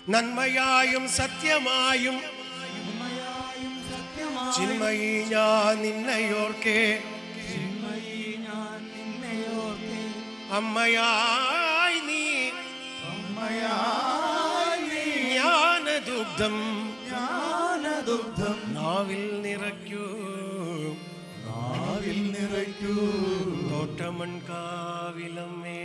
നന്മയായും സത്യമായും ചിന്മയി ഞാൻ നിന്നയോർക്കെ അമ്മയായി നീ ജ്ഞാനദുഗ്ധം ജ്ഞാനദുഗ്ധം നാവിൽ നിറയ്ക്കൂ നാവിൽ നിറയ്ക്കൂ തോട്ടമൺ കാവിലമ്മേ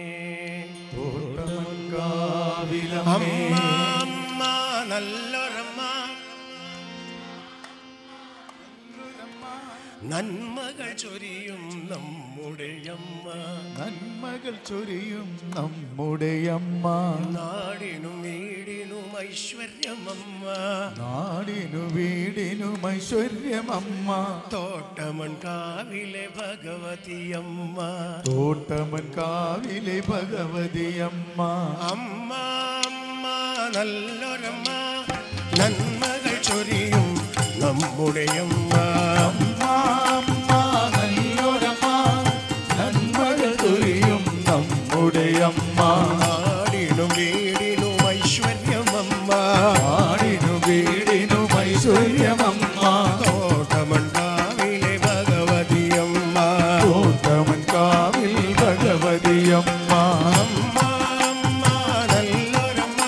തോട്ടമൻകാവിലമ്മേ അമ്മ അമ്മ നല്ലൊരമ്മ നന്മകൾ ചൊരിയും നമ്മുടെ അമ്മ നന്മകൾ ചൊരിയും നമ്മുടെ അമ്മ നാടിനും വീടിനും ഐശ്വര്യമമ്മ നാടിനു വീടിനും ഐശ്വര്യമമ്മ തോട്ടമൺ കാവിലെ ഭഗവതിയമ്മ തോട്ടമൻ കാവിലെ ഭഗവതിയമ്മ അമ്മ അമ്മ നല്ലൊരമ്മ നന്മകൾ ചൊരിയും നമ്മുടെ അമ്മ അമ്മ അമ്മ നല്ലൊരമ്മ നന്മകൾ ചൊരിയും നമ്മുടെ അമ്മ നാടിനും വീടിനും ഐശ്വര്യമമ്മ നാടിനു വീടിനും ഐശ്വര്യമമ്മ തോട്ടമൺ കാവിലെ ഭഗവതിയമ്മ തോട്ടമൻ കാവിൽ ഭഗവതിയമ്മ അമ്മ അമ്മ നല്ലൊരമ്മ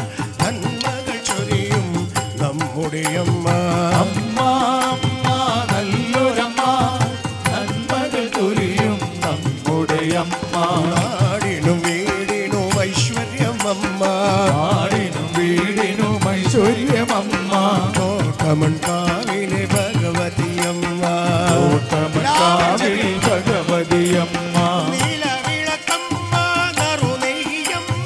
നന്മകൾ ചൊരിയും നമ്മുടെ അമ്മ അമ്മ അമ്മ നല്ലൊരമ്മ നന്മകൾ ചൊരിയും നമ്മുടെ അമ്മ നാടിനും വീടിനും ഐശ്വര്യമമ്മ നാടിനും വീടിനും ഐശ്വര്യമമ്മ തോട്ടമൺ കാവിലെ ഭഗവതിയമ്മ തോട്ടമൻ കാവിൽ ഭഗവതിയമ്മ നീലവിളക്കമ്മ നറുനെയ്യമ്മ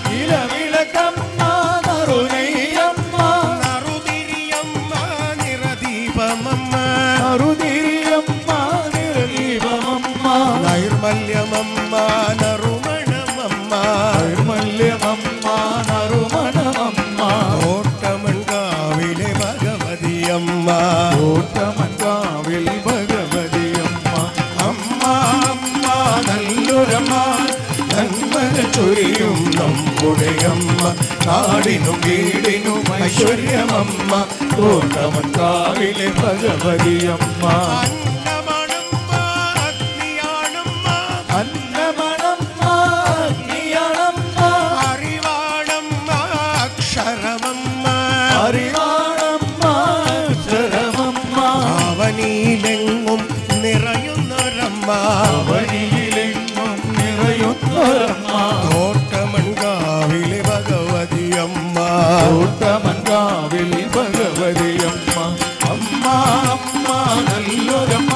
ഇലവിളക്കമ്മ നറുനെയ്യമ്മ നറുതിരിയമ്മ നിറദീപമമ്മ നറുതിരിയമ്മ നിറദീപമമ്മ നൈർമല്യമമ്മ നറുമണമമ്മ നിർമല്യമമ്മ നറുമണമമ്മ തോട്ടമൺ കാവിലെ ഭഗവതിയമ്മ തോട്ടമൻ കാവിൽ ഭഗവതിയമ്മ അമ്മ അമ്മ നല്ലൊരമ്മ നന്മന ചൊരിയും നമ്മുടെ അമ്മ നാടിനും വീടിനും ഐശ്വര്യമമ്മ തോട്ടമൻ കാവിലെ ഭഗവതിയമ്മ അന്നമണമ്മ അഗ്നിയാണമ്മ അന്നമണമ്മ അഗ്നിയണമ്മ അറിവാണമ്മ അക്ഷരമമ്മ അറിവാണമ്മ അക്ഷരമമ്മ അവനിയിലെങ്ങും നിറയുന്നൊരമ്മ അവനിയിലെങ്ങും നിറയുന്നൊരമ്മ തോട്ടമൺകാവിലെ ഭഗവതിയമ്മ തോട്ടമൻ കാവിൽ ഭഗവതിയമ്മ അമ്മ അമ്മ നല്ലൊരമ്മ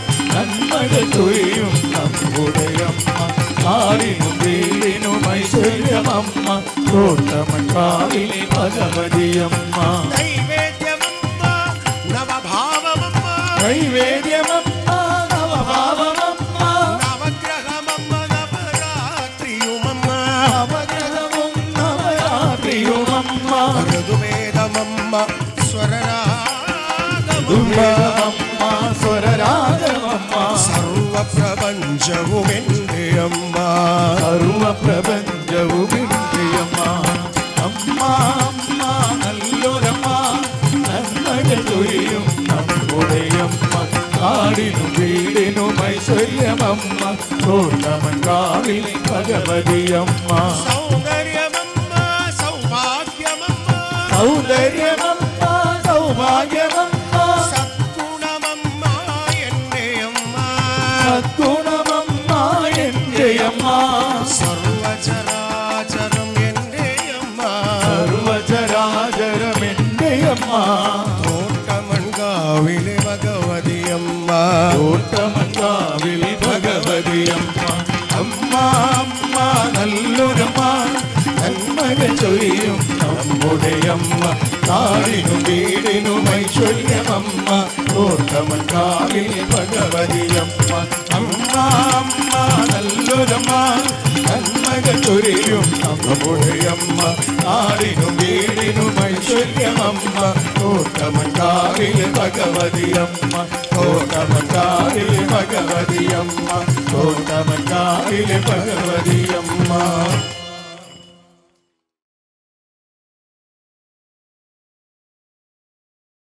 നന്മകൾ ചൊരിയും നമ്മുടെ അമ്മ നാടിനും വീടിനും ഐശ്വര്യമമ്മ തോട്ടമൻ കാവിൽ ഭഗവതിയമ്മ നൈവേദ്യമമ്മ നവഭാവമമ്മ നൈവേദ്യമമ്മ നവഭാവമമ്മ നവഗ്രഹമമ്മ നവരാത്രിയുമമ്മ നവഗ്രഹവും നവരാത്രിയുമമ്മ ഋതുവേദമമ്മ സ്വരരാഗമമ്മ ദുർഗമമ്മ സ്വരരാഗമമ്മ സർവപ്രപഞ്ചവും എൻ്റെ അമ്മ സർവപ്രപഞ്ചവും ഇന്ത്യമ്മ അമ്മ അമ്മ നല്ലൊരമ്മ നന്മകൾ ചൊരിയും നമ്മുടെ അമ്മ കാടിനും വീടിനും ഐശ്വര്യമമ്മ തോട്ടമൻ കാവിൽ ഭഗവതിയമ്മ സൗന്ദര്യമമ്മ സൗഭാഗ്യമമ്മ സൗന്ദര്യമമ്മ സൗഭാഗ്യമമ്മ സദ്ഗുണമമ്മ എൻ്റെ അമ്മ സദ്ഗുണമമ്മ എൻ്റെ അമ്മ സർവചരാചരം എൻ്റെ അമ്മ സർവചരാചരം എൻ്റെ അമ്മ തോട്ടമൺകാവിലെ ഭഗവതിയമ്മ തോട്ടമങ്കാവിൽ ഭഗവതിയമ്മ അമ്മ അമ്മ നല്ലൊരമ്മ നന്മകൾ ചൊരിയും നമ്മുടെ അമ്മ നാടിനും വീടിനും ഐശ്വര്യമമ്മ തോട്ടമങ്കാവിൽ ഭഗവതിയമ്മ അമ്മ അമ്മ നല്ലൊരമ്മ നന്മകൾ ചൊരിയും നമ്മുടെ അമ്മ നാടിനും വീടിനും ഐശ്വര്യമമ്മ തോട്ടമങ്കാവിൽ ഭഗവതിയമ്മ തോട്ടമങ്കാവിൽ ഭഗവതിയമ്മ തോട്ടമങ്കാവിൽ ഭഗവതിയമ്മ